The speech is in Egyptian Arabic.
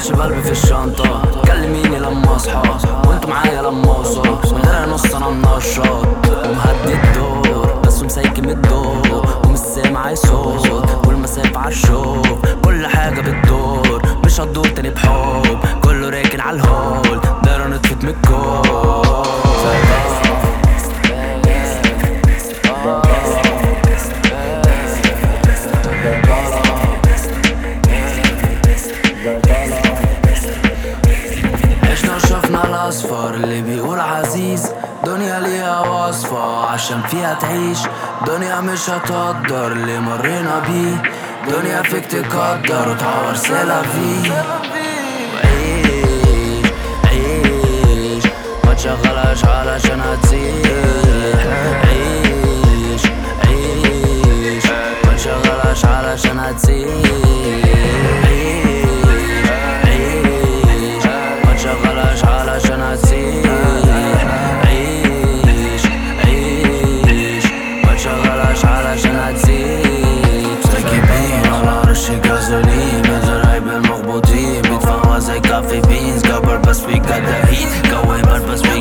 ماشي بقلبي في الشنطة كلميني لما اصحى وانتوا معايا لما اوصل من غير نص انا منشط ومهدي الدور بس مسيكم الدور ومش سامع أي صوت والمسافة عالشوق كل حاجة بتدور مش هتدور تاني بحب كله راكن عالهول دايرة نطفت من الكون عشنا وشفنا الاصفر اللي بيقول عزيز دنيا ليها وصفة عشان فيها تعيش دنيا مش هتقدر اللي مرينا بيه دنيا فيك تقدر وتعور سيلا فيه وعيش عيش ما تشغلهاش علشان هتسيح عيش عيش ما تشغلهاش علشان هتسيح عيش عيش ما تشغلهاش علشان هتسيح عيش عيش ما تشغلهاش علشان هتسيح مستكبين على رش جازولين بزرايب المخبوطين بيدفعوها زي كافي بينز جبر بس في جدا هيت جو برد بس في